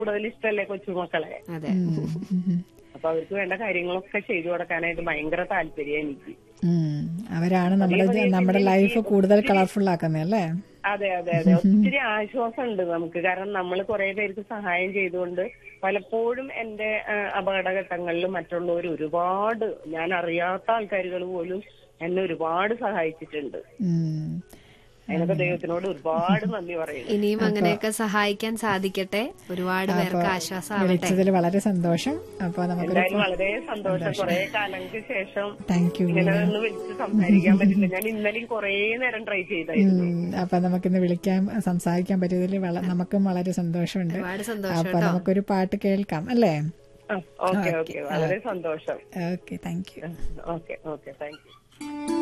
കൂടുതൽ ഇഷ്ടമല്ലേ കൊച്ചുമക്കളെ അതെ അപ്പൊ അവർക്ക് വേണ്ട കാര്യങ്ങളൊക്കെ ചെയ്തു കൊടുക്കാനായിട്ട് ഭയങ്കര താല്പര്യം എനിക്ക് ഉം. അവരാണ് നമ്മുടെ നമ്മുടെ ലൈഫ് കൂടുതൽ കളർഫുൾ ആക്കുന്നത് അല്ലേ അതെ അതെ അതെ ഒത്തിരി ആശ്വാസമുണ്ട് നമുക്ക് കാരണം നമ്മൾ കുറെ പേർക്ക് സഹായം ചെയ്തുകൊണ്ട് പലപ്പോഴും എന്റെ ആ, അപകടഘട്ടങ്ങളിലും മറ്റുള്ളവർ ഒരുപാട് ഞാൻ അറിയാത്ത ആൾക്കാരുകൾ പോലും എന്നെ ഒരുപാട് സഹായിച്ചിട്ടുണ്ട് ഉം. അതിനൊക്കെ ദൈവത്തിനോട് ഒരുപാട് നന്ദി പറയുന്നു ഇനിയും അങ്ങനെയൊക്കെ സഹായിക്കാൻ സാധിക്കട്ടെ ഒരുപാട് പേർക്ക് ആശ്വാസമാവട്ടെ വിളിച്ചതിൽ വളരെ സന്തോഷം അപ്പൊ നമുക്കൊരു എന്തായാലും വളരെ സന്തോഷം കുറെ കാലങ്ങൾക്ക് ശേഷം താങ്ക് യു ഇങ്ങനെ ഒന്ന് വിളിച്ച് സംസാരിക്കാൻ പറ്റില്ല ഞാൻ ഇന്നലെയും കുറേ നേരം ട്രൈ ചെയ്തായിരുന്നു അപ്പൊ നമുക്കിന്ന് വിളിക്കാൻ സംസാരിക്കാൻ പറ്റിയതിൽ വള- നമുക്കും വളരെ സന്തോഷമുണ്ട് ഒരുപാട് സന്തോഷം അപ്പൊ നമുക്കൊരു പാട്ട് കേൾക്കാം അല്ലേ ഓക്കെ ഓക്കെ വളരെ സന്തോഷം okay thank you okay okay thank U